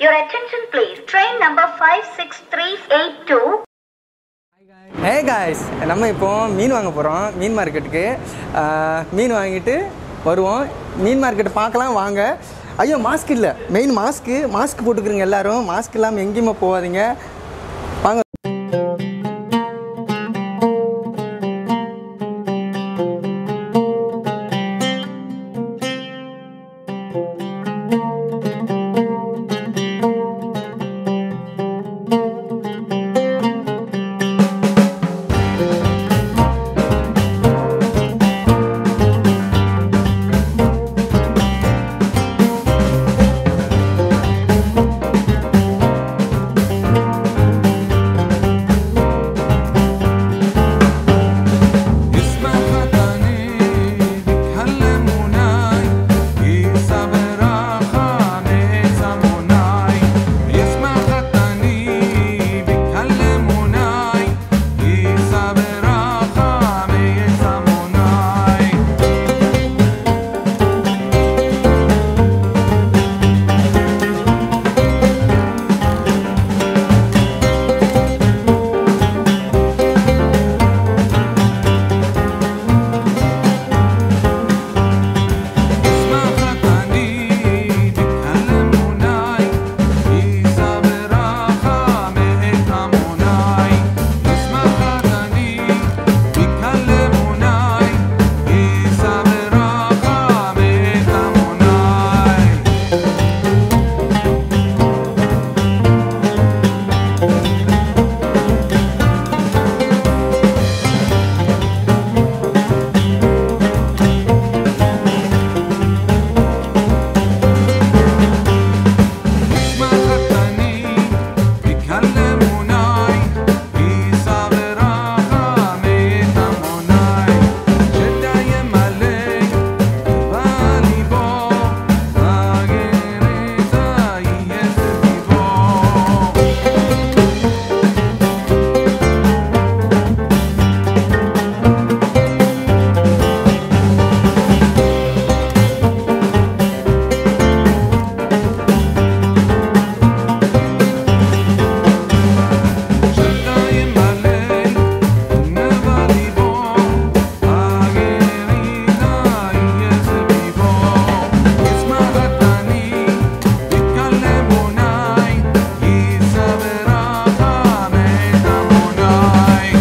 Your attention please. Train number 56382 hey guys நம்ம இப்போ மீன் வாங்க போகிறோம் மீன் மார்க்கெட்டுக்கு ஆஹ், மீன் வாங்கிட்டு வருவோம் மீன் மார்க்கெட் பார்க்கலாம் வாங்க ஐயோ மாஸ்க் இல்லை மெயின் மாஸ்க்கு மாஸ்க் போட்டுக்கிறீங்க எல்லாரும் மாஸ்க் இல்லாமல் எங்கேயுமே போகாதீங்க வாங்க اسمع خطاني بيكلموناي يصبر خامي سموناي اسمع خطاني بيكلموناي يصبر خامي سموناي اسمع خطاني بيكلموناي يصبر خامي سموناي اسمع خطاني بيكلموناي يصبر خامي سموناي اسمع خطاني بيكلموناي يصبر خامي سموناي شداي مالي بالي بو اغيري زي يسبيبو شداي مالي نبالي بو اغيري زي يسبيبو اسمع خطاني بيكلموناي يصبر خامي سموناي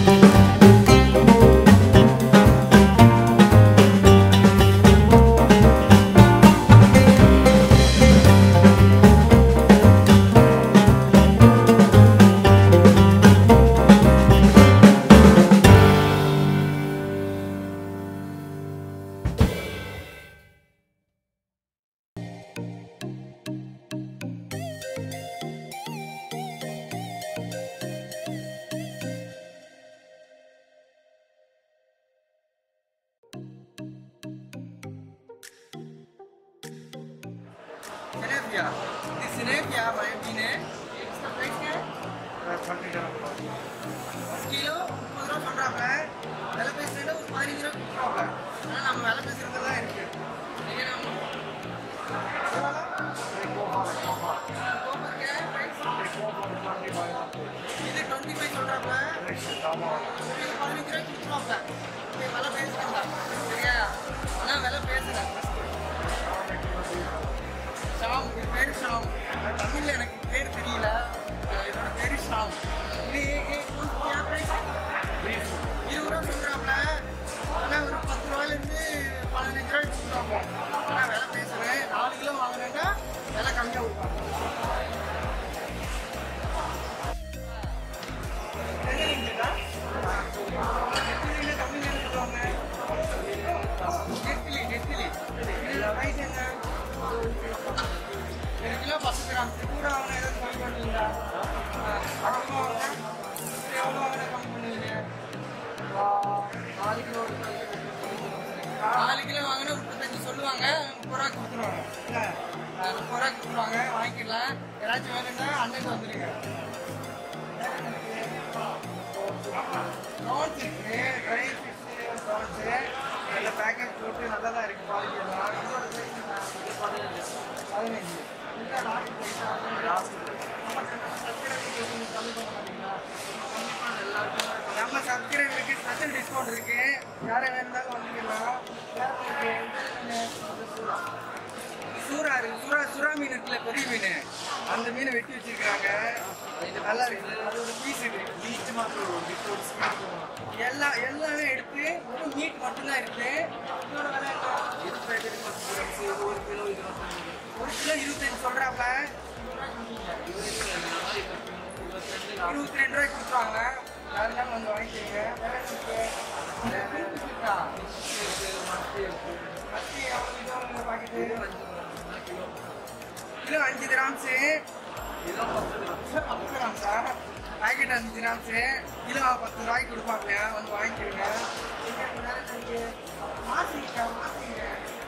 சினேபியா இது சினேபியா மீன் கிலோ முப்பது ரூபா சொல்கிறாங்க விலை பேசுறது ஒரு பதினஞ்சு ரூபா கொடுக்குறாங்க ஆனால் நம்ம விலை பேசுறது தான் இருக்கு நீங்க நம்ம- இது டுவெண்ட்டி ஃபைவ் சொல்கிறாங்க இது பதினஞ்சு ரூபாய்க்கு கொடுத்துருவாங்க இது விலை பேசுறதா சரியா ஆனால் விலை பேசுகிறேன் ஷாம் இது பேர் ஷாம் தமிழ்ல எனக்கு பேர் தெரியல அஹ் இதோட பேர் ஷாம் இது ஏ- ஏன் price? இருபது ரூபா சொல்றாப்ல ஆனால் ஒரு பத்து ரூபாயிலேருந்து பதினஞ்சு ரூபாய் கொடுக்குறாங்க ஆனால் விலை பேசுகிறேன் நாலு கிலோ வாங்கினேன்னா விலை கம்மியாக கொடுப்பாங்க நெத்திலி நெத்திலி இது price என்ன ஒரு கிலோ பத்து கிராம் கூட வாங்கினா ஏதாவது கம்மி பண்ணுவீங்களா அதிகமாக வாங்கினா இது எவ்வளோ வாங்கினா கம்மி பண்ணுவீங்க நாலு கிலோ நாலு கிலோ வாங்கினா முப்பத்தஞ்சு சொல்லுவாங்க முப்பது ரூபா கொடுத்துருவாங்க இல்லை முப்பது ரூபா கொடுத்துருவாங்க வாங்கிக்கலாம் ஏதாச்சும் வேணும்னா அன்னைக்கு வந்துடுங்க ப்ரான்ஸ் இருக்கு ட்ரை ஃபிஷ் ப்ரான்ஸு நல்ல பேக்கெட் போட்டு நல்லா தான் இருக்கு குவாலிட்டி எல்லாம் இதோட price என்ன? பதினஞ்சு இந்த நாட்டு price டிஸ்கவுண்ட் இருக்கு யாரை வேணும்னாலும் வந்துக்கலாம் வேற என்ன இருக்கு? சூறா இருக்கு சூறா சுறா மீன் இருக்குல்ல பெரிய மீன் அந்த மீனை வெட்டி வச்சிருக்காங்க நல்லா இருக்கு அதோட பீஸ் இருக்கு பீச் மாத்திரம் டிஸ்கவுண்ட் ஸ்கீம் எல்லாம் எல்லாமே எடுத்து ஒரு மீட் மட்டும்தான் இருக்கு இதோட விலை என்ன? இது பேக்கெட் பத்து கிராம்ஸ் இது ஒரு கிலோ இருபத்தஞ்சு ஒரு கிலோ இருபத்தஞ்சு சொல்றாப்ப இருபத்தி ரெண்டு ரூபாய்க்கு கொடுத்துருவாங்க யாருனாலும் வந்து வாங்கிக்கோங்க வேற என்ன இருக்கு? மத்தி எவ்வளவு கிலோ உங்க பாக்கெட்டு கிலோ அஞ்சு கிராம்ஸு பத்து கிராம்ஸா பாக்கெட் அஞ்சு கிராம்ஸு கிலோ பத்து ரூபாய்க்கு கொடுப்பாங்க வந்து வாங்கிக்கிறீங்க மாசிங்க மாசிங்க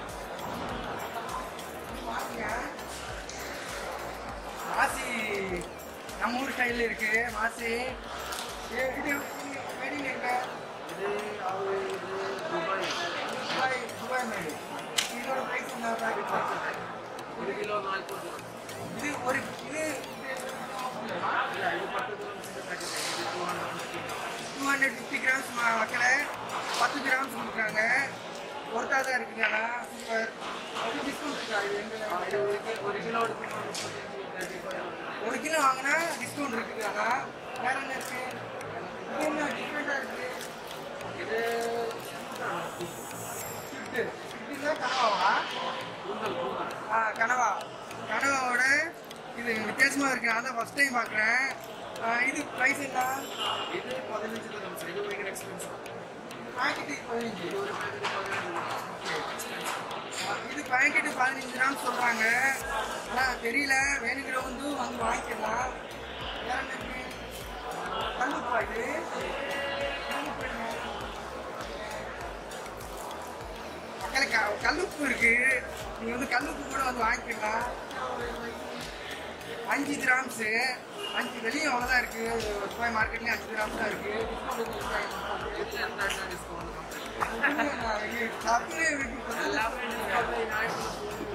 மாசிங்க மாசி நம்ம ஊர் ஸ்டைலில் இருக்கு மாசி இது இது வெடிங்க இருக்க இது அது இது துபாய் துபாய் துபாய் மேடு இதோட ப்ரைஸ் என்ன பாக்கெட் ஒரு கிலோ நாற்பது இது ஒரு இது இல்லை இது பத்து கிராம்ஸ் பேக்கெட் இது two hundred two hundred fifty grams மக்களை பத்து கிராம்ஸ் கொடுக்குறாங்க ஒருத்தா தான் இருக்குங்களா சூப்பர் டிஸ்கவுண்ட் இருக்கா இது எங்க ஒரு கிலோ எடுக்கணும் முப்பத்தஞ்சு தேர்ட்டி ஃபைவ் ஒரு கிலோ வாங்கினா டிஸ்கவுண்ட் இருக்குங்களா வேற என்ன இருக்கு இது என்ன டிஃப்ரெண்டாக இருக்கு இது ஷிஃப்ட்டு ஷிஃப்ட்டு தான் கனவாவா கூந்தல் கூந்தல் ஆ கனவா கனவாவோட இது வித்தியாசமாக இருக்கு நான் தான் ஃபஸ்ட் டைம் பார்க்குறேன் இது ப்ரைஸ் என்ன இது பதினஞ்சு கிராம்ஸ் இது பயங்கர எக்ஸ்பென்சிவ் பாக்கெட்டு பதினஞ்சு இது ஒரு பேக்கெட் பதினஞ்சு இது பாக்கெட்டு பதினஞ்சு கிராம் சொல்றாங்க ஆனா தெரியல வேணுங்கிற வந்து வந்து வாங்கிக்கலாம் வேற என்ன இருக்கு? கல்லுப்பா இது கல்லுப்பு என்ன? மக்களே, க- கல்லுப்பு இருக்கு நீங்க வந்து கல்லுப்பு கூட வந்து வாங்கிக்கலாம் அஞ்சு கிராம்ஸு அஞ்சு வெளியும் அவ்வளோதான் இருக்கு துபாய் மார்க்கெட்லேயும் அஞ்சு கிராம்ஸ் தான் இருக்கு இது என்ன டிஸ்கவுண்ட் சத்துணவு இருக்கு எல்லாமே நீங்கள் நாய்க்கு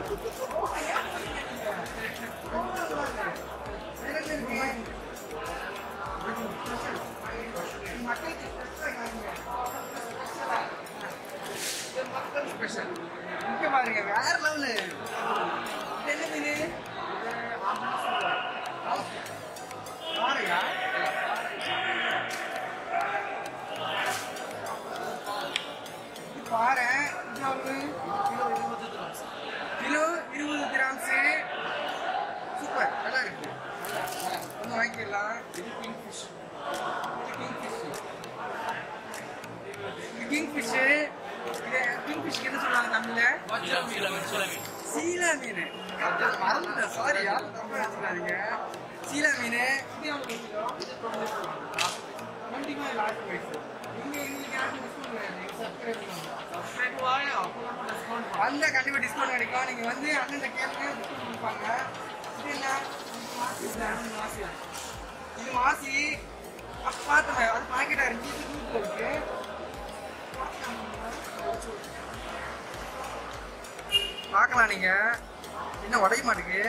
ஸ்பெஷல் இங்க பாருங்க வேற லெவலு என்ன மீன் பாருயா இது பாரு இது ஒரு கிலோ இருபது கிராம்ஸு சூப்பர் நல்லா இருக்கு ஒன்று வாங்கிக்கலாம் இது கிங் ஃபிஷ் இது கிங் ஃபிஷ் இது கிங் ஃபிஷ்ஷு இது கிங் ஃபிஷ்க்கு என்ன சொல்லுவாங்க தமிழில் சீலா மீன் மறந்துட்டேன் சாரியா தப்பா வச்சுக்காதீங்க சீலா மீன் இது எவ்வளோ kilo twenty five last price நீங்கள் எங்களுக்கு யாரும் டிஸ்கவுண்ட் சப்ஸ்கிரைப் வந்தா கண்டிப்பா டிஸ்கவுண்ட் கிடைக்கும் நீங்க வந்து அண்ணன் கேளுங்க டிஸ்கவுண்ட் கொடுப்பாங்க இது என்ன இது மாசி அப்ப பார்த்தேன் அது பாக்கெட்டா இருந்துச்சு இது தூத்துல இருக்கு பார்க்கலாம் நீங்க என்ன உடைய மாட்டுக்கு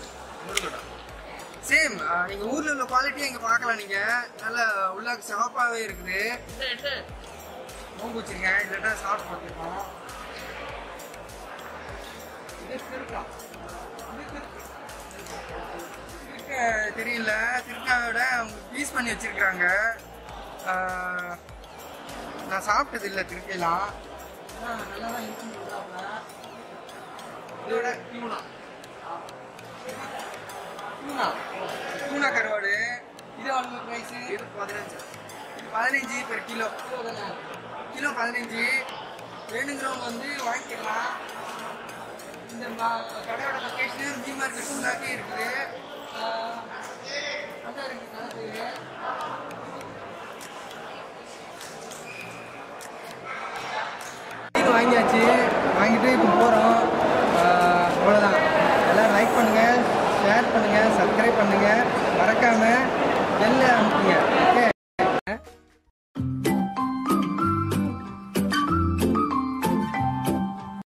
சேம் நீங்க ஊர்ல உள்ள குவாலிட்டி இங்க பார்க்கலாம் நீங்க நல்ல உள்ள சிவப்பாவே இருக்குது நோம்பு வச்சிருக்கேன் இல்லாட்டா சாப்பிட்டு பார்த்துருக்கோம் இது திருக்கா இது திருக்கு. திருக்க தெரியல திருக்காவோட அவங்க பீஸ் பண்ணி வச்சிருக்காங்க ஆஹ், நான் சாப்பிட்டது இல்லை திருக்கையெல்லாம் ஆனா, நல்லா தான் இருக்குன்னு சொல்றாங்க. இதோட டியூனா டியூனா டியூனா கருவாடு இது எவ்வளோ ப்ரைஸு இது பதினஞ்சு இது பதினஞ்சு பெர் கிலோ கிலோ பதினஞ்சு வேணுங்கிறவங்க வந்து வாங்கிக்கலாம் இந்த மா- கடையோட லொக்கேஷன் மீ மார்க்கெட் ஃபுல்லாகவே இருக்குது ஆஹ், அதான் இருக்கு கணக்கு மீன் வாங்கியாச்சு வாங்கிட்டு இப்போ போகிறோம் அவ்வளோதான் எல்லாம் லைக் பண்ணுங்கள் ஷேர் பண்ணுங்கள் சப்ஸ்கிரைப் பண்ணுங்கள் மறக்காமல் பெல்ல அனுப்புங்க ஓகே